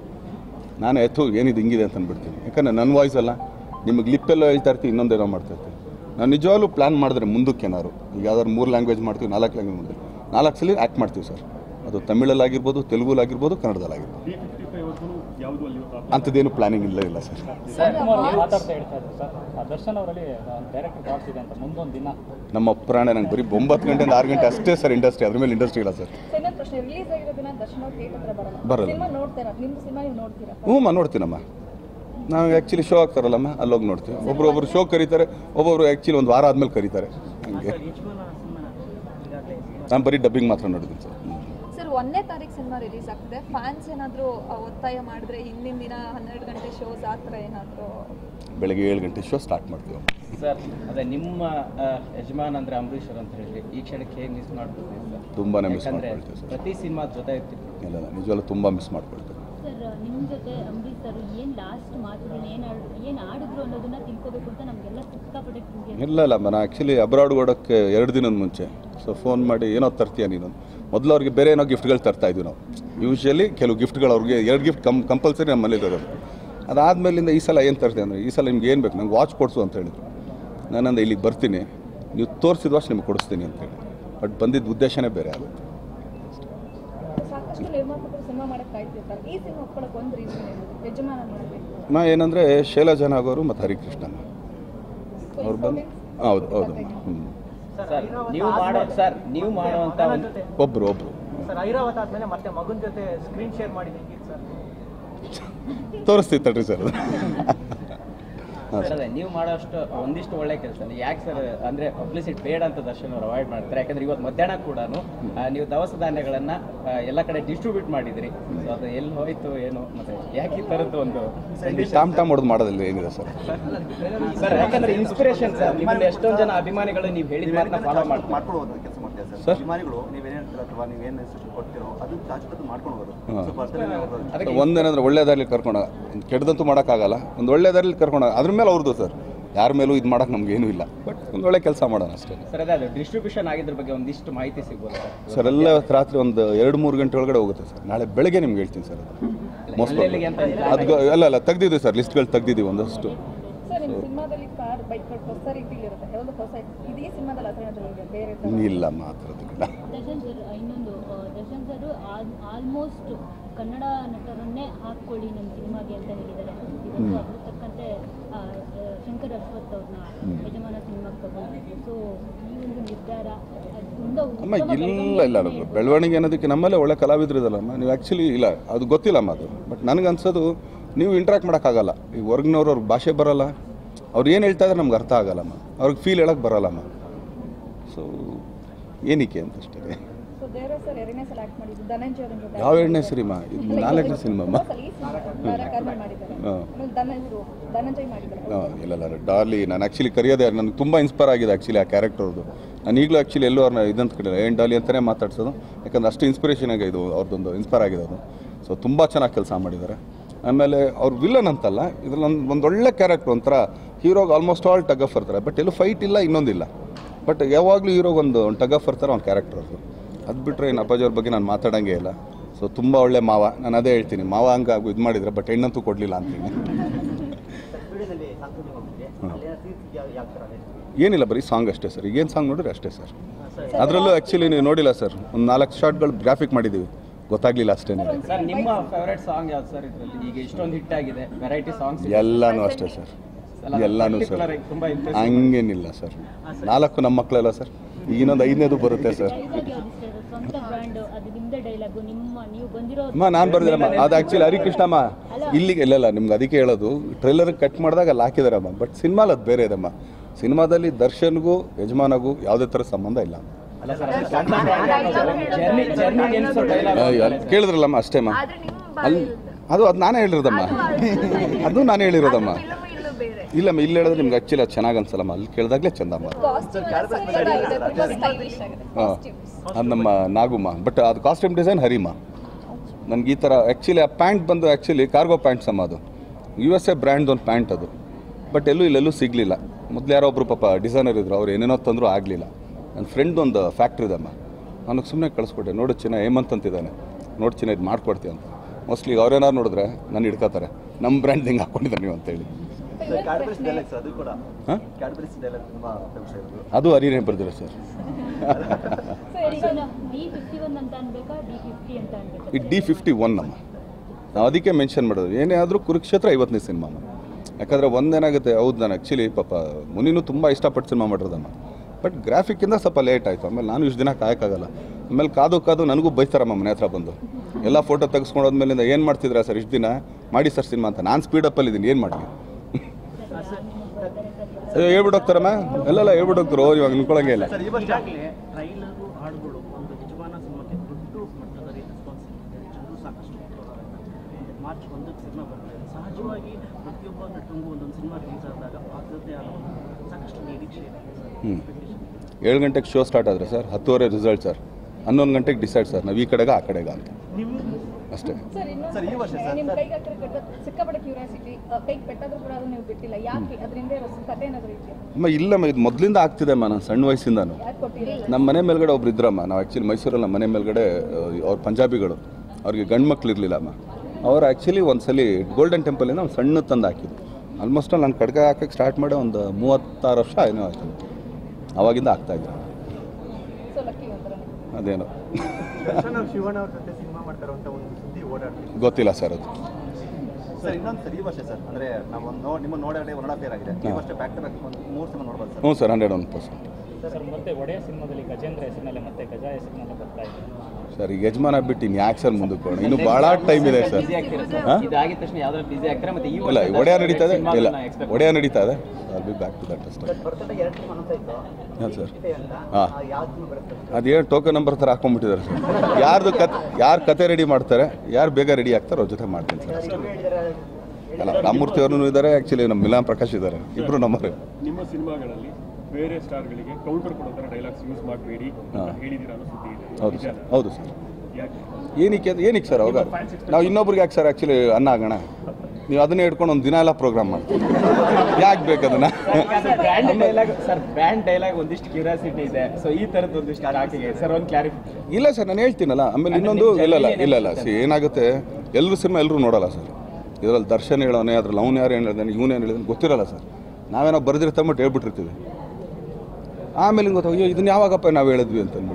ನಾನೇ ಎತ್ತು ಏನಿದು ಹಿಂಗಿದೆ ಅಂತ ಅಂದ್ಬಿಡ್ತೀನಿ ಯಾಕಂದರೆ ನನ್ನ ವಾಯ್ಸ್ ಅಲ್ಲ ನಿಮಗೆ ಲಿಪ್ಪೆಲ್ಲ ಹೇಳ್ತಾ ಇರ್ತೀವಿ ಇನ್ನೊಂದೇನೋ ಮಾಡ್ತಾ ಇರ್ತೀವಿ ನಾನು ನಿಜವಾಗ್ಲೂ ಪ್ಲ್ಯಾನ್ ಮಾಡಿದ್ರೆ ಮುಂದಕ್ಕೆ ಏನಾದ್ರು ಈಗ ಯಾವ್ದಾದ್ರು ಮೂರು ಲ್ಯಾಂಗ್ವೇಜ್ ಮಾಡ್ತೀವಿ ನಾಲ್ಕು ಲ್ಯಾಂಗ್ವೇಜ್ ಮಾಡ್ತೀವಿ ನಾಲ್ಕು ಸಲ ಆ್ಯಕ್ಟ್ ಮಾಡ್ತೀವಿ ಸರ್ ಅದು ತಮಿಳಲ್ಲಾಗಿರ್ಬೋದು ತೆಲುಗುಲಾಗಿರ್ಬೋದು ಕನ್ನಡದಲ್ಲಾಗಿರ್ಬೋದು ಡಿ ಫಿಫ್ಟಿ ಫೈವ್ ವರ್ಗೂ ಯಾವುದು ಅಲ್ಲಿ ಅಂಥದ್ದೇನು ಪ್ಲಾನಿಂಗ್ ಇಲ್ಲ ಇಲ್ಲ ಸರ್ ಶಿವಕುಮಾರ್ ನೀವು ಮಾತಾಡ್ತಾ ಹೇಳ್ತಾ ಇದ್ರು ಸರ್ ಆ ದರ್ಶನ್ ಅವರಲ್ಲಿ ಡೈರೆಕ್ಟರ್ ಥಾಟ್ಸ್ ಇದೆ ಅಂತ ಮುಂದೊಂದು ದಿನ ನಮ್ಮ ಪುರಾಣ ನಂಗೆ ಬರೀ ಒಂಬತ್ತು ಗಂಟೆಯಿಂದ ಆರು ಗಂಟೆ ಅಷ್ಟೇ ಸರ್ ಇಂಡಸ್ಟ್ರಿ ಅದ್ರ ಮೇಲೆ ಇಂಡಸ್ಟ್ರಿ ಇಲ್ಲ ಸರ್ ಇನ್ನೊಂದು ಪ್ರಶ್ನೆ ರಿಲೀಸ್ ಆಗಿರೋ ದಿನ ದರ್ಶನ ಅವ್ರು ಥಿಯೇಟರ್ ಹತ್ರ ಬರಲ್ಲ ಬರಲ್ಲ. ಸಿನಿಮಾ ನೋಡ್ತೀರಾ ನಿಮ್ದು ಸಿನಿಮಾ ನೀವು ನೋಡ್ತೀರಾ ಹ್ಞೂ ಮಾ ನೋಡ್ತೀನಮ್ಮ ನಾವು ಆ್ಯಕ್ಚುಲಿ ಶೋ ಆಗ್ತಾರಲ್ಲಮ್ಮ ಅಲ್ಲೋಗಿ ನೋಡ್ತೀವಿ ಒಬ್ರು ಒಬ್ರು ಶೋ ಕರೀತಾರೆ ಒಬ್ಬೊಬ್ರು ಆ್ಯಕ್ಚುಲಿ ಒಂದು ವಾರ ಆದಮೇಲೆ ಕರೀತಾರೆ ಹಂಗೆ ಸರ್ ಯಜಮಾನ ಸಿನಿಮಾ ಈಗಾಗಲೇ ನಾನು ಬರೀ ಡಬ್ಬಿಂಗ್ ಮಾತ್ರ ನೋಡಿದ್ದೀನಿ ಸರ್ ಸರ್ ಒಂದನೇ ತಾರೀಕು ಸಿನಿಮಾ ರಿಲೀಸ್ ಆಗ್ತದೆ ಫ್ಯಾನ್ಸ್ ಏನಾದರೂ ಒತ್ತಾಯ ಮಾಡಿದ್ರೆ ಹಿಂದಿನ ದಿನ ಹನ್ನೆರಡು ಗಂಟೆ ಶೋಸ್ ಆ ಥರ ಏನಾದರೂ ಬೆಳಗ್ಗೆ ಏಳು ಗಂಟೆ ಶೋ ಸ್ಟಾರ್ಟ್ ಮಾಡ್ತೀವಿ ಸರ್ ಅದೇ ನಿಮ್ಮ ಆ, ಯಜಮಾನ್ ಅಂದ್ರೆ ಅಂಬರೀಶ್ ಅವ್ರು ಅಂತ ಹೇಳಿ ಈ ಕ್ಷಣಕ್ಕೆ ಹೇಗೆ ಮಿಸ್ ಮಾಡ್ತೀವಿ ಸರ್ ತುಂಬಾನೇ ಮಿಸ್ ಯಾಕಂದ್ರೆ ಮಾಡ್ಕೊಳ್ತೀವಿ ಸರ್ ಪ್ರತಿ ಸಿನಿಮಾ ಜೊತೆ ಇರ್ತಿದ್ರು ಇಲ್ಲ ಇಲ್ಲ ನಿಜವಾಗ್ಲೂ ತುಂಬ ಮಿಸ್ ಮಾಡ್ಕೊಳ್ತೀವಿ ಸರ್ ನಿಮ್ಮ ಜೊತೆ ಅಂಬರೀಶ್ ಸರ್ ಏನು ಲಾಸ್ಟ್ ಮಾತುಗಳನ್ನ ಏನು ಏನು ಆಡಿದ್ರು ಅನ್ನೋದನ್ನ ತಿಳ್ಕೊಬೇಕು ಅಂತ ನಮಗೆಲ್ಲ ಸಿಕ್ಕಾಪಟ್ಟೆ ಕ್ಯೂರಿಯಸ್ ಇಲ್ಲ ಇಲ್ಲ ನಾನು ಆ್ಯಕ್ಚುಲಿ ಅಬ್ರಾಡ್ ಓಡೋಕ್ಕೆ ಎರಡು ದಿನದ ಮುಂಚೆ ಸೊ ಫೋನ್ ಮಾಡಿ ಏನೋ ತರ್ತೀಯ ನೀನು ಮೊದಲು ಅವ್ರಿಗೆ ಬೇರೆ ಏನೋ ಗಿಫ್ಟ್ಗಳು ತರ್ತಾ ಇದ್ವಿ ನಾವು ಯೂಶ್ವಲಿ ಕೆಲವು ಗಿಫ್ಟ್ಗಳು ಅವ್ರಿಗೆ ಎರಡು ಗಿಫ್ಟ್ ಕಮ್ ಕಂಪಲ್ಸರಿ ನಮ್ಮಲ್ಲಿ ಇರೋದು ಅದಾದಮೇಲಿಂದ ಈ ಸಲ ಏನು ತರ್ತೀವಿ ಅಂದರೆ ಈ ಸಲ ನಿಮ್ಗೆ ಏನು ಬೇಕು ನಂಗೆ ವಾಚ್ ಕೊಡಿಸು ಅಂತ ಹೇಳಿದ್ರು ನಾನಂದ ಇಲ್ಲಿಗೆ ಬರ್ತೀನಿ ನೀವು ತೋರಿಸಿದ ವಾಚ್ ನಿಮ್ಗೆ ಕೊಡಿಸ್ತೀನಿ ಅಂತೇಳಿ ಬಟ್ ಬಂದಿದ್ದ ಉದ್ದೇಶನೇ ಬೇರೆ ಆಗುತ್ತೆ ಸಾಕಷ್ಟು ನಿರ್ಮಾಪಕರು ಸಿನಿಮಾ ಮಾಡಕ್ಕೆ ಕಾಯ್ತಿರ್ತಾರೆ ಈ ಸಿನಿಮಾ ಒಪ್ಕೊಳ್ಳೋಕೆ ಒಂದು ರೀಸನ್ ಇದೆ ಯಜಮಾನ ನೋಡಬೇಕು ನಾ ಏನಂದರೆ ಶೈಲಜಾನ್ ಆಗೋರು ಮತ್ತು ಹರಿಕೃಷ್ಣನ್ ಅವ್ರು ಬಂದು ಹೌದು ಹೌದು ಹ್ಞೂ ಸರ್ ನೀವು ಮಾಡೋ ಸರ್ ನೀವು ಮಾಡುವಂತ ಒಂದು ಒಬ್ಬರು ಒಬ್ಬರು ಸರ್ ಐರಾವತ್ ಆದ್ಮೇಲೆ ಮತ್ತೆ ಮಗನ ಜೊತೆ ಸ್ಕ್ರೀನ್ ಶೇರ್ ಮಾಡಿದ್ದು ಹೆಂಗಿತ್ತು ಸರ್ ತೋರಿಸ್ತೀವಿ ತಡ್ರಿ ಸರ್ ಸರ್ ಅದೇ ನೀವು ಮಾಡೋಷ್ಟು ಒಂದಿಷ್ಟು ಒಳ್ಳೆ ಕೆಲಸ ಯಾಕೆ ಸರ್ ಅಂದ್ರೆ ಪಬ್ಲಿಸಿಟಿ ಬೇಡ ಅಂತ ದರ್ಶನ್ ಅವರು ಅವಾಯ್ಡ್ ಮಾಡ್ತಾರೆ ಯಾಕಂದ್ರೆ ಇವತ್ತು ಮಧ್ಯಾಹ್ನ ಕೂಡ ನೀವು ದವಸ ಧಾನ್ಯಗಳನ್ನ ಆ, ಎಲ್ಲ ಕಡೆ ಡಿಸ್ಟ್ರಿಬ್ಯೂಟ್ ಮಾಡಿದ್ರಿ ಸೊ ಅದು ಎಲ್ಲಿ ಹೋಯ್ತು ಏನು ಮತ್ತೆ ಯಾಕೆ ಈ ಥರದ್ದು ಒಂದು ಟಾಮ್ ಟಾಮ್ ಹೊಡೆದು ಮಾಡೋದಿಲ್ಲ ಏನಿದೆ ಸರ್ ಸರ್ ಯಾಕಂದ್ರೆ ಇನ್ಸ್ಪಿರೇಷನ್ ಸರ್ ನಿಮ್ಮನ್ನ ಎಷ್ಟೊಂದು ಜನ ಅಭಿಮಾನಿಗಳು ನೀವು ಹೇಳಿದ ಮಾತನ್ನ ಫಾಲೋ ಮಾಡ್ತಾರೆ ಮಾಡ್ಕೊಂಡು ಕೆಲಸ ಮಾಡ್ತೀರಾ ಸರ್? ಸರ್ ಅಭಿಮಾನಿಗಳು ನೀವೇನು ಹೇಳ್ತೀರ ಅಥವಾ ನೀವೇನು ಕೊಡ್ತೀರೋ ಅದನ್ನ ಶಾಶ್ವತ ಮಾಡ್ಕೊಂಡು ಹೋಗೋದು ಹಾಂ. ಸ್ವಲ್ಪ ಅರ್ಥನೇ ಆಗೋದು. ಅದಕ್ಕೆ ಒಂದೇನಂದ್ರೆ ಒಳ್ಳೆ ದಾರಿಲಿ ಕರ್ಕೊಂಡು ಕೆಟ್ಟದಂತೂ ಮಾಡೋಕ್ಕಾಗಲ್ಲ ಒಂದು ಒಳ್ಳೆ ದಾರಿಲಿ ಕರ್ಕೊಂಡು ಅದ್ರ ಮೇಲೆ ಅವ್ರದ್ದು ಸರ್ ಯಾರ ಮೇಲೂ ಇದು ಮಾಡೋಕೆ ನಮ್ಗೆ ಏನೂ ಇಲ್ಲ ಬಟ್ ಒಂದು ಒಳ್ಳೆ ಕೆಲಸ ಮಾಡೋಣ ಅಷ್ಟೇ ಸರ್ ಅದೇ ಅದು ಡಿಸ್ಟ್ರಿಬ್ಯೂಷನ್ ಆಗಿದ್ರ ಬಗ್ಗೆ ಒಂದಿಷ್ಟು ಮಾಹಿತಿ ಸಿಗ್ಬೋದು ಸರ್ ಸರ್ ಎಲ್ಲ ಇವತ್ತು ರಾತ್ರಿ ಒಂದು ಎರಡು ಮೂರು ಗಂಟೆ ಒಳಗಡೆ ಹೋಗುತ್ತೆ ಸರ್ ನಾಳೆ ಬೆಳಗ್ಗೆ ನಿಮ್ಗೆ ಹೇಳ್ತೀನಿ ಸರ್ ಅದು ಮೋಸ್ಟ್ ಎಲ್ಲೆಲ್ಲಿಗೆ ಅಂತ ಅದು ಅಲ್ಲ ಅಲ್ಲ ತೆಗ್ದಿದ್ದೀವಿ ಸರ್ ಲಿಸ್ಟ್ಗಳು ತೆಗ್ದಿದ್ದೀವಿ ಒಂದಷ್ಟು ಸರ್ ನಿಮ್ಮ ಸಿನಿಮಾದಲ್ಲಿ ಕಾರ್ ಬೈಕ್ಗಳು ಹೊಸ ರೀತಿಲಿ ಇರುತ್ತೆ ಯಾವುದು ಹೊಸ ಇದೇ ಸಿನಿಮಾದಲ್ಲಿ ಆ ಥರ ಏನಾದ್ರು ಇದೆ ಬೇರೆ ಥರ ಇಲ್ಲ ಮಾತ್ರದಿಲ್ಲ ದರ್ಶನ್ ಸರ್ ಇನ್ನೊಂದು ಆ, ದರ್ಶನ್ ಸರ್ ಆಲ್ಮೋಸ್ಟ್ ಕನ್ನಡ ನಟರನ್ನೇ ಹಾಕ್ಕೊಳ್ಳಿ ನಮ್ಮ ಸಿನಿಮಾಗೆ ಅಂತ ಹೇಳಿದ್ದಾರೆ ಇವತ್ತು ಅದ್ರ ತಕ್ಕಂತೆ ಆ, ಆ, ಶಂಕರ್ ಅಶ್ವಥ್ ಅವ್ರನ್ನ ಯಜಮಾನ ಸಿನಿಮಾಗೆ ತಗೊಂಡಿದ್ದು ಸೊ ಈ ಒಂದು ನಿರ್ಧಾರ ಅದು ತುಂಬಾ ಅಮ್ಮ ಉತ್ತಮ ಇಲ್ಲ ಇಲ್ಲ ಬೆಳವಣಿಗೆ ಅಂತ ಬೆಳವಣಿಗೆ ಅನ್ನೋದಕ್ಕೆ ನಮ್ಮಲ್ಲೇ ಒಳ್ಳೆ ಕಲಾವಿದ್ರಿದಲ್ಲಮ್ಮ ನೀವು ಆ್ಯಕ್ಚುಲಿ ಇಲ್ಲ ಅದು ಗೊತ್ತಿಲ್ಲಮ್ಮ ಅದು ಬಟ್ ನನಗೆ ಅನ್ಸೋದು ನೀವು ಇಂಟ್ರಾಕ್ಟ್ ಮಾಡೋಕ್ಕಾಗಲ್ಲ ಈಗ ಹೊರ್ಗಿನವ್ರು ಅವ್ರಿಗೆ ಭಾಷೆ ಬರಲ್ಲ ಅವ್ರು ಏನು ಹೇಳ್ತಾ ಇದ್ರೆ ನಮ್ಗೆ ಅರ್ಥ ಆಗಲ್ಲಮ್ಮ ಅವ್ರಿಗೆ ಫೀಲ್ ಹೇಳಕ್ಕೆ ಬರಲ್ಲಮ್ಮ ಸೊ ಏನಕ್ಕೆ ಅಂತ ಅಷ್ಟೇ ಸೊ ದೇವರ ಸರ್ ಎರಡನೇ ಸಲ ಆಕ್ಟ್ ಮಾಡಿದ್ದು ಧನಂಜಯ ಅವ್ರ ಜೊತೆ ಯಾವ ಎರಡನೇ ಸಿನಿಮಾ ಇದು ನಾಲ್ಕನೇ ಸಿನಿಮಾಮ್ಮ ಸಲ ಈ ಸಿನಿಮಾ ಕರ್ಮ ಮಾಡಿದ್ದಾರೆ ಹಾಂ ಆಮೇಲೆ ಧನ ಇವರು ಧನಂಜಯ್ ಮಾಡಿದ್ದಾರೆ ಹಾಂ ಇಲ್ಲ ಇಲ್ಲ ಡಾರ್ಲಿ ನಾನು ಆ್ಯಕ್ಚುಲಿ ಕರೆಯೋದೇ ನನಗೆ ತುಂಬ ಇನ್ಸ್ಪೈರ್ ಆಗಿದೆ ಆ್ಯಕ್ಚುಲಿ ಆ ಕ್ಯಾರೆಕ್ಟರ್ದು ನಾನು ಈಗಲೂ ಆ್ಯಕ್ಚುಲಿ ಎಲ್ಲೂ ಅವ್ರನ್ನ ಇದಂತ ಕಡೆ ಏನು ಡಾಲಿ ಅಂತಲೇ ಮಾತಾಡ್ಸೋದು ಯಾಕಂದ್ರೆ ಅಷ್ಟು ಇನ್ಸ್ಪಿರೇಷನ್ ಆಗಿ ಇದು ಅವ್ರದ್ದೊಂದು ಇನ್ಸ್ಪೈರ್ ಆಗಿದೆ ಅದು ಸೊ ತುಂಬ ಚೆನ್ನಾಗಿ ಕೆಲಸ ಮಾಡಿದ್ದಾರೆ ಆಮೇಲೆ ಅವ್ರು ವಿಲ್ಲನ್ ಅಂತಲ್ಲ ಇದ್ರಲ್ಲಿ ಒಂದು ಒಂದು ಒಳ್ಳೆ ಕ್ಯಾರೆಕ್ಟರ್ ಒಂಥರ ಹೀರೋಗೆ ಆಲ್ಮೋಸ್ಟ್ ಆಲ್ ಟಗ್ ಆಫ್ ಇರ್ತಾರೆ ಬಟ್ ಎಲ್ಲೂ ಫೈಟ್ ಇಲ್ಲ ಇನ್ನೊಂದಿಲ್ಲ ಬಟ್ ಯಾವಾಗಲೂ ಹೀರೋಗೆ ಒಂದು ಒಂದು ಟಗ್ ಆಫ್ ಇರ್ತಾರೆ ಅವ್ನ ಕ್ಯಾರೆಕ್ಟರ್ ಅದು ಅದು ಬಿಟ್ಟರೆ ಇನ್ನು ಅಪ್ಪಾಜಿ ಅವ್ರ ಬಗ್ಗೆ ನಾನು ಮಾತಾಡೋಂಗೇ ಇಲ್ಲ ಸೊ ತುಂಬ ಒಳ್ಳೆ ಮಾವ ನಾನು ಅದೇ ಹೇಳ್ತೀನಿ ಮಾವ ಹಂಗೆ ಇದು ಮಾಡಿದರೆ ಬಟ್ ಹೆಣ್ಣಂತೂ ಕೊಡಲಿಲ್ಲ ಅಂತೀನಿ ಸ್ಟುಡಿಯೋದಲ್ಲಿ ಸಾಂಸ್ಕೃತಿಕ ಹೋಗಿದ್ದೆ ಅಲ್ಲಿ ಸೀಟ್ಸ್ ಯಾವ ಯಾವ ಥರ ಇದೆ ಏನಿಲ್ಲ ಬರೀ ಸಾಂಗ್ ಅಷ್ಟೇ ಸರ್ ಈಗೇನು ಸಾಂಗ್ ನೋಡಿದ್ರೆ ಅಷ್ಟೇ ಸರ್ ಅದರಲ್ಲೂ ಆ್ಯಕ್ಚುಲಿ ನೀವು ನೋಡಿಲ್ಲ ಸರ್ ಒಂದು ನಾಲ್ಕು ಶಾರ್ಟ್ಗಳು ಗ್ರಾಫಿಕ್ ಮಾಡಿದ್ದೀವಿ ಗೊತ್ತಾಗ್ಲಿಲ್ಲ ಅಷ್ಟೇ ಸರ್ ನಿಮ್ಮ ಫೇವರೇಟ್ ಸಾಂಗ್ ಯಾವ್ದು ಸರ್ ಇದರಲ್ಲಿ ಈಗ ಇಷ್ಟೊಂದು ಹಿಟ್ ಆಗಿದೆ ವೆರೈಟಿ ಸಾಂಗ್ಸ್ ಎಲ್ಲನೂ ಅಷ್ಟೇ ಸರ್ ಎಲ್ಲನೂ ಸರ್ ತುಂಬಾ ಇಂಟ್ರೆಸ್ಟ್ ಹಂಗೇನಿಲ್ಲ ಸರ್ ನಾಲ್ಕು ನಮ್ಮ ಮಕ್ಕಳೆಲ್ಲ ಸರ್ ಇನ್ನೊಂದು ಐದನೇದು ಬರುತ್ತೆ ಸರ್ ಡೈಲಾಗ್ ಯಾವ್ದು ಇಷ್ಟ ಇದೆ? ಸ್ವಂತ ಬ್ರ್ಯಾಂಡ್ ಅದು ನಿಮ್ದೇ ಡೈಲಾಗು ನಿಮ್ಮ ನೀವು ಬಂದಿರೋ ಅಮ್ಮ ನಾನು ಬರ್ದಿರಮ್ಮ ಅದು ಆ್ಯಕ್ಚುಲಿ ಹರಿಕೃಷ್ಣಮ್ಮ ಇಲ್ಲಿಗೆ ಇಲ್ಲಲ್ಲ ನಿಮ್ಗೆ ಅದಕ್ಕೆ ಹೇಳೋದು ಟ್ರೈಲರ್ ಕಟ್ ಮಾಡಿದಾಗ ಅಲ್ಲಿ ಹಾಕಿದಾರಮ್ಮ ಬಟ್ ಸಿನಿಮಾಲ್ ಅದು ಬೇರೆ ಇದಮ್ಮ ಸಿನಿಮಾದಲ್ಲಿ ದರ್ಶನ್ಗೂ ಯಜಮಾನಗೂ ಯಾವುದೇ ಥರ ಸಂಬಂಧ ಇಲ್ಲ ಅಲ್ಲ ಸರ್ ಅದು ಸ್ವಂತ ಜರ್ನಿ ಜರ್ನಿ ನೆನ್ಸೋ ಡೈಲಾಗ್ ಅಯ್ಯೋ, ಅಲ್ಲಿ ಕೇಳಿದ್ರಲ್ಲಮ್ಮ ಅಷ್ಟೇಮ್ಮ ಆದ್ರೆ ನಿಮ್ಮ ಅಲ್ಲಿ ಅದು ಅದು ನಾನೇ ಹೇಳಿರೋದಮ್ಮ ಅದು ನಾನೇ ಹೇಳಿರೋದಮ್ಮ ಫಿಲ್ಮ್ ಇಲ್ಲೂ ಬೇರೆ ಇಲ್ಲಮ್ಮ ಇಲ್ಲಿ ಹೇಳಿದ್ರೆ ನಿಮ್ಗೆ ಆ್ಯಕ್ಚುಲಿ ಅದು ಚೆನ್ನಾಗಿ ಅನ್ಸಲ್ಲಮ್ಮ ಅಲ್ಲಿ ಕೇಳಿದಾಗಲೇ ಚಂದಮ್ಮ ಕಾಸ್ಟ್ಯೂಮ್ ಚೆನ್ನಾಗಿದೆ ತುಂಬಾ ಸ್ಟೈಲಿಶ್ ಆಗಿದೆ ಹಾಂ ಕಾಸ್ಟ್ಯೂಮ್ಸ್ ಅದು ನಮ್ಮ ನಾಗುಮ್ಮ ಬಟ್ ಅದು ಕಾಸ್ಟ್ಯೂಮ್ ಡಿಸೈನ್ ಹರಿಮ ನನಗೆ ಈ ಥರ ಆ್ಯಕ್ಚುಲಿ ಆ ಪ್ಯಾಂಟ್ ಬಂದು ಆ್ಯಕ್ಚುಲಿ ಕಾರ್ಗೋ ಪ್ಯಾಂಟ್ಸ್ ಅಮ್ಮ ಅದು ಯು ಎಸ್ ಎ ಬ್ರ್ಯಾಂಡ್ ಒಂದು ಪ್ಯಾಂಟ್ ಅದು ಬಟ್ ಎಲ್ಲೂ ಇಲ್ಲೆಲ್ಲೂ ಸಿಗಲಿಲ್ಲ ಮೊದಲು ಯಾರೋ ಒಬ್ಬರು ಪಾಪ ಡಿಸೈನರ್ ಇದ್ರು ಅವ್ರು ಏನೇನೋ ತಂದರೂ ಆಗಲಿಲ್ಲ ನನ್ನ ಫ್ರೆಂಡ್ ಒಂದು ಫ್ಯಾಕ್ಟ್ರಿ ಇದಮ್ಮ ನನಗೆ ಸುಮ್ಮನೆ ಕಳಿಸ್ಕೊಟ್ಟೆ ನೋಡು ಚಿನ್ನ ಹೇಮಂತ್ ಅಂತಿದ್ದಾನೆ ನೋಡಿ ಚಿನ್ನ ಇದು ಮಾಡ್ಕೊಡ್ತೀವಿ ಅಂತ ಮೋಸ್ಟ್ಲಿ ಅವ್ರೇನಾರು ನೋಡಿದ್ರೆ ನಾನು ಹಿಡ್ಕೋತಾರೆ ನಮ್ಮ ಬ್ರ್ಯಾಂಡ್ ಹಿಂಗೆ ಹಾಕ್ಕೊಂಡಿದ್ದಾನೆ ನೀವು ಅಂತೇಳಿ ಕ್ಯಾಡ್ಬರೀಸ್ ಡೈಲಾಗ್ಸ್ ಅದು ಕೂಡ ಹಾಂ ಕ್ಯಾಡ್ಬರೀಸ್ ಡೈಲಾಗ್ ತುಂಬ ಫೇಮಸ್ ಆಗಿರೋದು ಅದು ಹರಿನೇ ಬರ್ದಿರೋ ಸರ್ ಈಗ ಡಿ ಫಿಫ್ಟಿ ಒನ್ ಅಂತ ಅನ್ಬೇಕಾ ಡಿ ಫಿಫ್ಟಿ ಅಂತ ಅನ್ಬೇಕಾ ಈ ಡಿ ಫಿಫ್ಟಿ ಒನ್ ನಮ್ಮ ನಾವು ಅದಕ್ಕೆ ಮೆನ್ಷನ್ ಮಾಡೋದು ಏನೇ ಆದರೂ ಕುರುಕ್ಷೇತ್ರ ಐವತ್ತನೇ ಸಿನಿಮಾ ಯಾಕಂದರೆ ಒಂದೇನಾಗುತ್ತೆ ಹೌದು ನಾನು ಆ್ಯಕ್ಚುಲಿ ಪಾಪ ಮುನಿನೂ ತುಂಬ ಇಷ್ಟಪಟ್ಟು ಸಿನಿಮಾ ಮಾಡಿರೋದಮ್ಮ ಬಟ್ ಗ್ರಾಫಿಕ್ಕಿಂದ ಸ್ವಲ್ಪ ಲೇಟ್ ಆಯಿತು ಆಮೇಲೆ ನಾನು ಇಷ್ಟು ದಿನ ಕಾಯೋಕ್ಕಾಗಲ್ಲ ಆಮೇಲೆ ಕಾದು ಕಾದು ನನಗೂ ಬೈತಾರಮ್ಮ ಮನೆ ಹತ್ರ ಬಂದು ಎಲ್ಲ ಫೋಟೋ ತೆಗೆಸ್ಕೊಂಡೋದ್ಮೇಲಿಂದ ಏನು ಮಾಡ್ತಿದ್ರ ಸರ್ ಇಷ್ಟು ದಿನ ಮಾಡಿ ಸರ್ ಸಿನಿಮಾ ಅಂತ ನಾನು ಸ್ಪೀಡಪ್ಪಲ್ಲಿದ್ದೀನಿ ಏನು ಮಾಡಲಿ ಹೇಳ್ಬಿಟ್ಟು ಹೋಗ್ತಾರಮ್ಮ ಎಲ್ಲೆಲ್ಲ ಹೇಳ್ಬಿಟ್ಟು ಹೋಗ್ತಾರೆ ಓ ಇವಾಗ ಅನ್ಕೊಳಂಗೆ ಇಲ್ಲ ಸರ್ ಈ ವರ್ಷ ಈಗಾಗಲೇ ಟ್ರೈಲರು ಹಾಡುಗಳು ಒಂದು ಯಜಮಾನ ಸಿನಿಮಾಕ್ಕೆ ದೊಡ್ಡ ಮಟ್ಟದಲ್ಲಿ ರೆಸ್ಪಾನ್ಸ್ ಸಿಕ್ಕಿದೆ ಜನರು ಸಾಕಷ್ಟು ಮತ್ತೆ ಮಾರ್ಚ್ ಒಂದಕ್ಕೆ ಸಿನಿಮಾ ಬರ್ತಾ ಇದೆ ಸಹಜವಾಗಿ ಪ್ರತಿಯೊಬ್ಬ ನಟನಿಗೂ ಒಂದೊಂದು ಸಿನಿಮಾ ರಿಲೀಸ್ ಆದಾಗ ಆದ್ಯತೆ ಆದ ಒಂದು ಸಾಕಷ್ಟು ನಿರೀಕ್ಷೆ ಇದೆ ಹ್ಞೂ ಏಳು ಗಂಟೆಗೆ ಶೋ ಸ್ಟಾರ್ಟ್ ಆದರೆ ಸರ್ ಹತ್ತುವರೆ ರಿಸಲ್ಟ್ ಸರ್ ಹನ್ನೊಂದು ಗಂಟೆಗೆ ಡಿಸೈಡ್ ಸರ್ ನಾವು ಈ ಕಡೆಗ ಆ ಕಡೆಗ ಅಂತ ಅಷ್ಟೇ ಸರ್ ಇನ್ನೊಂದು ಸರ್, ಈ ವರ್ಷ ಸರ್, ನಿಮ್ಮ ಸರ್. ಕೈಗೆ ಹಾಕಿರೋ ಸಿಕ್ಕಾಪಟ್ಟೆ ಕ್ಯೂರಿಯಾಸಿಟಿ ಕೈಗೆ ಪೆಟ್ಟಾದ್ರೂ ಕೂಡ ಅದನ್ನ ನೀವು ಬಿಟ್ಟಿಲ್ಲ ಯಾಕೆ ಅದರಿಂದ ಕತೆ ಏನಾದರೂ ಇದೆಯಾ ಅಮ್ಮ ಇಲ್ಲಮ್ಮ ಇದು ಮೊದಲಿಂದ ಆಗ್ತಿದೆ ಅಮ್ಮ ನಾನು ಸಣ್ಣ ವಯಸ್ಸಿಂದಾನು ಯಾಕೆ ಕೊಟ್ಟಿರಲಿಲ್ಲ ನಮ್ಮ ಮನೆ ಮೇಲ್ಗಡೆ ಒಬ್ರು ಇದ್ರಮ್ಮ ನಾವು ಆ್ಯಕ್ಚುಲಿ ಮೈಸೂರಲ್ಲಿ ನಮ್ಮ ಮನೆ ಮೇಲ್ಗಡೆ ಅವ್ರ ಪಂಜಾಬಿಗಳು ಅವ್ರಿಗೆ ಗಂಡು ಮಕ್ಳು ಇರಲಿಲ್ಲ ಅಮ್ಮ ಅವ್ರು ಆ್ಯಕ್ಚುಲಿ ಒಂದ್ಸಲಿ ಗೋಲ್ಡನ್ ಟೆಂಪಲಿಂದ ಒಂದು ಸಣ್ಣ ತಂದು ಹಾಕಿದ್ರು ಆಲ್ಮೋಸ್ಟ್ ನಾನು ಕಡ್ಗ ಹಾಕಕ್ಕೆ ಸ್ಟಾರ್ಟ್ ಮಾಡಿ ಒಂದು ಮೂವತ್ತಾರು ವರ್ಷ ಏನೋ ಆಯ್ತು ಅವಾಗಿಂದ ಆಗ್ತಾಯಿದ್ರು ಸೊ ಲಕ್ಕಿ ಒಂಥರ ಅದೇನೋ ದರ್ಶನ್ ಅವ್ರು ಶಿವಣ್ಣ ಅವ್ರ ಜೊತೆ ಸಿನಿಮಾ ಮಾಡ್ತಾರೋ ಅಂತ ಒಂದು ಸುದ್ದಿ ಓಡಾಡ್ತೀವಿ ಗೊತ್ತಿಲ್ಲ ಸರ್ ಅದು ಸರ್ ಇನ್ನೊಂದು ಸರ್ ಈ ವರ್ಷ ಸರ್ ಅಂದ್ರೆ ನಾವು ಒಂದು ನೋ ನಿಮ್ಮ ನೋಡೋದೇ ಒನ್ ಆಫ್ ಇಯರ್ ಆಗಿದೆ ಈ ವರ್ಷ ಬ್ಯಾಕ್ ಟು ಬ್ಯಾಕ್ ಒಂದು ಮೂರು ಸಿನಿಮಾ ನೋಡ್ಬೋದು ಸರ್ ಹ್ಞೂ sir hundred one percent sir ಮತ್ತೆ ಒಡೆಯ ಸಿನಿಮಾದಲ್ಲಿ ಗಜೇಂದ್ರ ಹೆಸರಿನಲ್ಲೇ ಮತ್ತೆ ಗಜ ಹೆಸರಿನಲ್ಲೇ ಬರ್ತಾ ಇದೆ ಸರ್ ಈಗ ಯಜಮಾನ ಬಿಟ್ಟು ಇನ್ನು ಯಾಕೆ ಸರ್ ಮುಂದಕ್ಕೆ ಹೋಗೋಣ ಇನ್ನೂ ಭಾಳ ಟೈಮ್ ಇದೆ ಸರ್ ಬಿಸಿ ಆಗ್ತೀರಾ ಸರ್ ಹಾಂ ಇದಾಗಿದ ತಕ್ಷಣ ಯಾವ್ದ್ರಲ್ಲಿ ಬಿಸಿ ಆಗ್ತಾರೆ ಮತ್ತೆ ಈ ಇಲ್ಲ ವರ್ಷ ಒಡೆಯ ನಡೀತಾ ಇದೆ ಸಿನಿಮಾಗಳನ್ನ ಇಲ್ಲ expect ಒಡೆಯ ನಡೀತಾ ಇದೆ all be back to that ಅಷ್ಟೇ ಸರ್ ಬರ್ತಡೆ ಎರಡು ಸಿನಿಮಾ ಅನೌನ್ಸ್ ಆಯಿತು ಹಾಂ ಸರ್ ಇದೆ ಅಂತ ಹಾಂ ಯಾವ ಸಿನಿಮಾ ಬರುತ್ತೆ ಅದೇನು ಟೋಕನ್ ನಂಬರ್ ಥರ ಹಾಕೊಂಡ್ಬಿಟ್ಟಿದ್ದಾರೆ ಸರ್ ಯಾರ್ದು ಕತ್ ಯಾರು ಕತೆ ರೆಡಿ ಮಾಡ್ತಾರೆ ಯಾರು ಬೇಗ ರೆಡಿ ಆಗ್ತಾರೆ ಅವ್ರ ಜೊತೆ ಮಾಡ್ತೀನಿ ಸರ್ ಅಷ್ಟೇ ಇವ್ರು ಹೇಳಿದ್ದಾರೆ ಅಲ್ಲ ರಾಮಮೂರ್ತಿ ಅವ್ರೂ ಇದ್ದಾರೆ ಆ್ಯಕ್ಚುಲಿ ನಮ್ಮ ಮಿಲಾನ್ ಪ್ರಕಾಶ್ ಇದ್ದಾರೆ ಇಬ್ಬರು ನಮ್ಮರು ನಿಮ್ಮ ಸಿನಿಮಾಗಳಲ್ಲಿ ಬೇರೆ ಸ್ಟಾರ್ಗಳಿಗೆ ಕೌಂಟರ್ ಕೊಡೋ ಥರ ಡೈಲಾಗ್ಸ್ ಯೂಸ್ ಮಾಡಬೇಡಿ ಅಂತ ಹಾ. ಹೇಳಿದ್ದೀರಾ ಅನ್ನೋ ಸುದ್ದಿ ಇದೆ ಹೌದು ಸರ್ ಹೌದು ಸರ್ ಯಾಕೆ ಏನಕ್ಕೆ ಅಂತ- ಏನಕ್ಕೆ ಸರ್ ಅವಾಗ ನಾವು ಇನ್ನೊಬ್ರಿಗೆ ಯಾಕೆ ಸರ್ ಆ್ಯಕ್ಚುಲಿ ಅನ್ನ ಆಗೋಣ ನೀವು ಅದನ್ನೇ ಹಿಡ್ಕೊಂಡು ಒಂದು ದಿನ ಎಲ್ಲ ಪ್ರೋಗ್ರಾಮ್ ಮಾಡ್ತೀವಿ ಯಾಕೆ ಬೇಕು ಅದನ್ನ brand dialogue sir brand dialogue ಒಂದಿಷ್ಟು ಕ್ಯೂರಿಯಾಸಿಟಿ ಇದೆ ಸೊ ಈ ತರದ್ದು ಒಂದಿಷ್ಟು ಹಾಕಿಗೆ ಸರ್ ಒಂದು ಕ್ಲಾರಿಫಿ ಇಲ್ಲ ಸರ್ ನಾನು ಹೇಳ್ತೀನಲ್ಲ ಆಮೇಲೆ ಇನ್ನೊಂದು ಇಲ್ಲ ಇಲ್ಲ ಇಲ್ಲ ಇಲ್ಲ ಸಿ ಏನಾಗುತ್ತೆ ಎಲ್ಲರೂ ಸಿನಿಮಾ ಎಲ್ಲರೂ ನೋಡಲ್ಲ ಸರ್ ಇದರಲ್ಲಿ ದರ್ಶನ್ ಹೇಳೋನೆ ಅದ್ರಲ್ಲಿ ಅವ್ನು ಯಾರು ಏನು ಹೇಳಿದಾನೆ ಇವನು ಏನು ಹೇಳಿದಾನೆ ಗೊತ್ತಿರಲ್ಲ ಸರ್ ನಾವೇನೋ ಬರೆದಿರ್ತಂಬಿಟ್ಟು ಹೇಳ್ಬಿಟ್ಟಿರ್ತೀವಿ ಆಮೇಲೆ ಹಿಂಗೆ ಗೊತ್ತಾಗ ಅಯ್ಯೋ ಇದನ್ನ ಯಾವಾಗಪ್ಪ ನಾವು ಹೇಳಿದ್ವಿ ಅಂತ ಅಂದ್ಬಿಟ್ಟು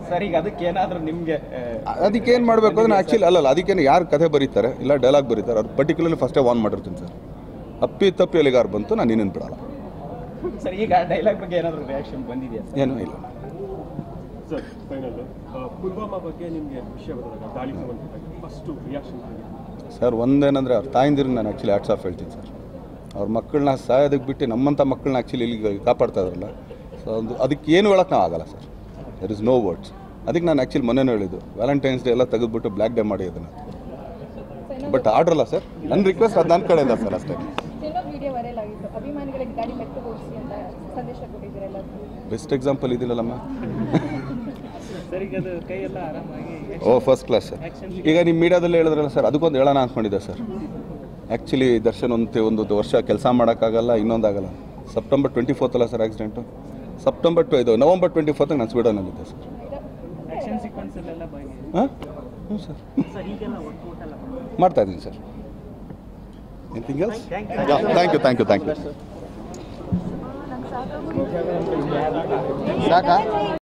ಸರ್ ಈಗ ಅದಕ್ಕೆ ಏನಾದರೂ ನಿಮಗೆ ಅದಕ್ಕೆ ಏನು ಮಾಡಬೇಕು ಅಂದ್ರೆ ಆ್ಯಕ್ಚುಲಿ ಅಲ್ಲಲ್ಲ ಅದಕ್ಕೇನು ಯಾರು ಕಥೆ ಬರೀತಾರೆ ಇಲ್ಲ ಡೈಲಾಗ್ ಬರೀತಾರೆ ಅವ್ರು ಪರ್ಟಿಕ್ಯುಲರ್ಲಿ ಫಸ್ಟೇ ವಾನ್ ಮಾಡಿರ್ತೀನಿ ಸರ್ ಅಪ್ಪಿ ತಪ್ಪಿ ಎಲ್ಲಿಗಾರು ಬಂತು ನಾನು ಇನ್ನೇನು ಬಿಡಲ್ಲ ಸರ್ ಈಗ ಡೈಲಾಗ್ ಬಗ್ಗೆ ಏನಾದರೂ ರಿಯಾಕ್ಷನ್ ಬಂದಿದೆಯಾ ಸರ್ ಏನೂ ಇಲ್ಲ ಸರ್ ಫೈನಲ್ ಪುಲ್ವಾಮಾ ಬಗ್ಗೆ ನಿಮಗೆ ವಿಷಯ ಬಂದಾಗ ದಾಳಿಗೆ ಸಂಬಂಧಪಟ್ಟ ಫಸ್ಟು ರಿಯಾಕ್ಷನ್ ಸರ್ ಒಂದೇನಂದರೆ ಅವ್ರ ತಾಯಿಂದಿರಿಗೆ ನಾನು ಆ್ಯಕ್ಚುಲಿ ಹ್ಯಾಟ್ಸ್ ಆಫ್ ಹೇಳ್ತೀನಿ ಸರ್ ಅವ್ರ ಮಕ್ಕಳನ್ನ ಸಾಯೋದಕ್ಕೆ ಬಿಟ್ಟು ನಮ್ಮಂಥ ಮಕ್ಕಳನ್ನ ಆ್ಯಕ್ಚುಲಿ ಇಲ್ಲಿ ಕಾಪಾಡ್ತಾ ಇದ್ರಲ್ಲ ಸೊ ಅದು ಅದಕ್ಕೆ ಏನು ಹೇಳಕ್ಕೆ ನಾವು ಆಗಲ್ಲ sir there is no words ಅದಕ್ಕೆ ನಾನು ಆ್ಯಕ್ಚುಲಿ ಮೊನ್ನೆನೂ ಹೇಳಿದ್ದು ವ್ಯಾಲೆಂಟೈನ್ಸ್ ಡೇ ಎಲ್ಲ ತೆಗೆದುಬಿಟ್ಟು ಬ್ಲ್ಯಾಕ್ ಡೇ ಮಾಡಿ ಅದನ್ನು ಬಟ್ ಆರ್ಡ್ರ್ ಅಲ್ಲ ಸರ್ ನನ್ನ ರಿಕ್ವೆಸ್ಟ್ ಅದು ನನ್ನ ಕಡೆಯಿಂದ ಸರ್ ಅಷ್ಟೇ ಸಿನಿಮಾ ವಿಡಿಯೋ ವೈರಲ್ ಆಗಿತ್ತು ಅಭಿಮಾನಿಗಳಿಗೆ ಗಾಡಿ ಮೆತ್ತಗೊಳಿಸಿ ಅಂತ ಸಂದೇಶ ಕೊಟ್ಟಿದ್ದೀರಲ್ಲ ಬೆಸ್ಟ್ ಎಕ್ಸಾಂಪಲ್ ಇದಿಲ್ಲಲ್ಲಮ್ಮ ಸರ್ ಈಗ ಅದು ಕೈಯೆಲ್ಲ ಆರಾಮಾಗಿ ಓ ಫಸ್ಟ್ ಕ್ಲಾಸ್ ಸರ್ ಈಗ ನಿಮ್ಮ ಮೀಡಿಯಾದಲ್ಲಿ ಹೇಳಿದ್ರಲ್ಲ ಸರ್ ಅದಕ್ಕೊಂದು ಹೇಳೋಣ ಅಂದ್ಕೊಂಡಿದ್ದೆ ಸರ್ ಆ್ಯಕ್ಚುಲಿ ದರ್ಶನ್ ಒಂದು ಒಂದು ವರ್ಷ ಕೆಲಸ ಮಾಡೋಕ್ಕಾಗಲ್ಲ ಇನ್ನೊಂದಾಗಲ್ಲ ಸೆಪ್ಟೆಂಬರ್ ಟ್ವೆಂಟಿ ಫೋರ್ತ್ ಅಲ್ಲ ಸರ್ ಆಕ್ಸಿಡೆಂಟು ಸೆಪ್ಟೆಂಬರ್ ಟು ಇದು ನವಂಬರ್ ಟ್ವೆಂಟಿ ಫೋರ್ತ್ಗೆ ನಾನು ಸ್ವೀಡನಲ್ಲಿದ್ದೆ ಸರ್ ಆಕ್ಷನ್ ಸೀಕ್ವೆನ್ಸ್ ಅಲ್ಲೆಲ್ಲ ಬಾಯಿ ಹಾಂ ಹ್ಞೂ ಸರ್ ಸರ್ ಈಗೆಲ್ಲ ವರ್ಕೌಟ್ ಎಲ್ಲ ಮಾಡ್ತಾ ಇದ್ದೀನಿ sir anything else thank you thank you thank you ಸಾಕಾ